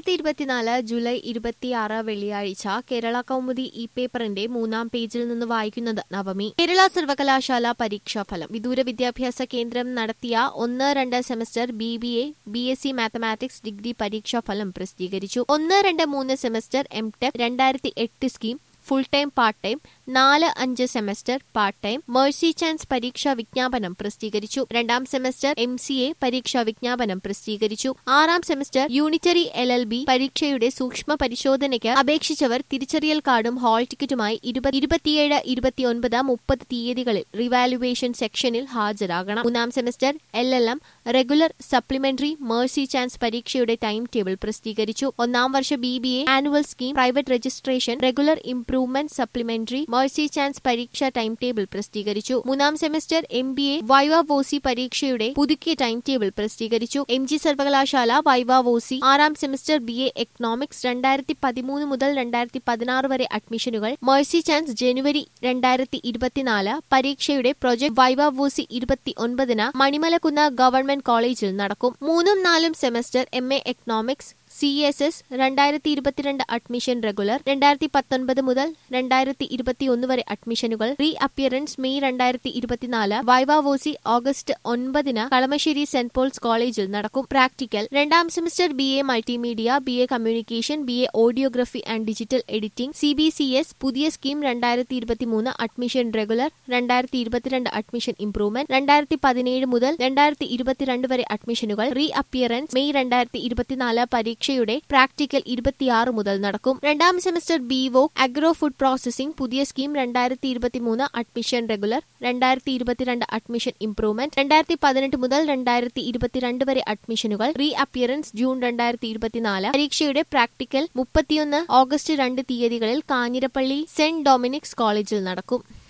രണ്ടായിരത്തി ഇരുപത്തിനാല് ജൂലൈ ഇരുപത്തിയാറ് വെള്ളിയാഴ്ച കേരള കൗമുദി ഇ പേപ്പറിന്റെ മൂന്നാം പേജിൽ നിന്ന് വായിക്കുന്നത് നവമി കേരള സർവകലാശാല പരീക്ഷാഫലം വിദൂര വിദ്യാഭ്യാസ കേന്ദ്രം നടത്തിയ ഒന്ന് രണ്ട് semester B B A B S C mathematics degree പരീക്ഷാഫലം പ്രസിദ്ധീകരിച്ചു ഒന്ന് രണ്ട് മൂന്ന് സെമസ്റ്റർ എം ടെക് രണ്ടായിരത്തി എട്ട് scheme full time part time നാല് അഞ്ച് semester part time mercy chance പരീക്ഷാ വിജ്ഞാപനം പ്രസിദ്ധീകരിച്ചു രണ്ടാം സെമസ്റ്റർ എം സി എ പരീക്ഷാ വിജ്ഞാപനം പ്രസിദ്ധീകരിച്ചു ആറാം semester unitary L L B പരീക്ഷയുടെ സൂക്ഷ്മ പരിശോധനയ്ക്ക് അപേക്ഷിച്ചവർ തിരിച്ചറിയൽ കാർഡും ഹാൾ ടിക്കറ്റുമായി ഇരുപത് ഇരുപത്തിയേഴ് ഇരുപത്തിയൊൻപത് മുപ്പത് തീയതികളിൽ റിവാലുവേഷൻ സെക്ഷനിൽ ഹാജരാകണം മൂന്നാം semester L L M regular supplementary mercy chance പരീക്ഷയുടെ ടൈം ടേബിൾ പ്രസിദ്ധീകരിച്ചു ഒന്നാം വർഷ B B A annual scheme private registration regular improvement supplementary mercy chance പരീക്ഷ ടൈം ടേബിൾ പ്രസിദ്ധീകരിച്ചു മൂന്നാം semester M B A viva voce പരീക്ഷയുടെ പുതുക്കിയ ടൈം ടേബിൾ പ്രസിദ്ധീകരിച്ചു എം ജി സർവകലാശാല വൈവ വോസി ആറാം സെമസ്റ്റർ ബി എ എക്കണോമിക്സ് രണ്ടായിരത്തി പതിമൂന്ന് മുതൽ രണ്ടായിരത്തി പതിനാറ് വരെ അഡ്മിഷനുകൾ മേഴ്സി ചാൻസ് ജനുവരി രണ്ടായിരത്തി ഇരുപത്തിനാല് പരീക്ഷയുടെ പ്രൊജക്ട് വൈവ വോസി ഇരുപത്തി ഒൻപതിന് മണിമലക്കുന്ന് ഗവൺമെന്റ് കോളേജിൽ നടക്കും മൂന്നും നാലും semester M A economics C S S രണ്ടായിരത്തി ഇരുപത്തിരണ്ട് അഡ്മിഷൻ റെഗുലർ രണ്ടായിരത്തി പത്തൊൻപത് മുതൽ രണ്ടായിരത്തി ഇരുപത്തിയൊന്ന് വരെ അഡ്മിഷനുകൾ റീ അപ്പിയറൻസ് മെയ് രണ്ടായിരത്തി ഇരുപത്തിനാല് വൈവാവോസി ഓഗസ്റ്റ് ഒൻപതിന് കളമശ്ശേരി സെന്റ് പോൾസ് കോളേജിൽ നടക്കും പ്രാക്ടിക്കൽ രണ്ടാം semester B A multimedia B A communication B A audiography and digital editing C B C S പുതിയ സ്കീം രണ്ടായിരത്തി ഇരുപത്തിമൂന്ന് അഡ്മിഷൻ റെഗുലർ രണ്ടായിരത്തി ഇരുപത്തിരണ്ട് അഡ്മിഷൻ ഇംപ്രൂവ്മെന്റ് രണ്ടായിരത്തി പതിനേഴ് മുതൽ രണ്ടായിരത്തി ഇരുപത്തിരണ്ട് വരെ അഡ്മിഷനുകൾ റീ അപ്പിയറൻസ് മെയ് രണ്ടായിരത്തി ഇരുപത്തിനാല് പരീക്ഷയുടെ പ്രാക്ടിക്കൽ ഇരുപത്തിയാറ് മുതൽ നടക്കും രണ്ടാം semester B voc agro food processing പുതിയ സ്കീം രണ്ടായിരത്തി ഇരുപത്തിമൂന്ന് അഡ്മിഷൻ റെഗുലർ രണ്ടായിരത്തി ഇരുപത്തിരണ്ട് അഡ്മിഷൻ ഇംപ്രൂവ്മെന്റ് രണ്ടായിരത്തി പതിനെട്ട് മുതൽ രണ്ടായിരത്തി ഇരുപത്തിരണ്ട് വരെ അഡ്മിഷനുകൾ റീ അപ്പിയറൻസ് ജൂൺ രണ്ടായിരത്തി ഇരുപത്തിനാല് പരീക്ഷയുടെ പ്രാക്ടിക്കൽ മുപ്പത്തിയൊന്ന് ഓഗസ്റ്റ് രണ്ട് തീയതികളിൽ കാഞ്ഞിരപ്പള്ളി സെന്റ് ഡൊമിനിക്സ് കോളേജിൽ നടക്കും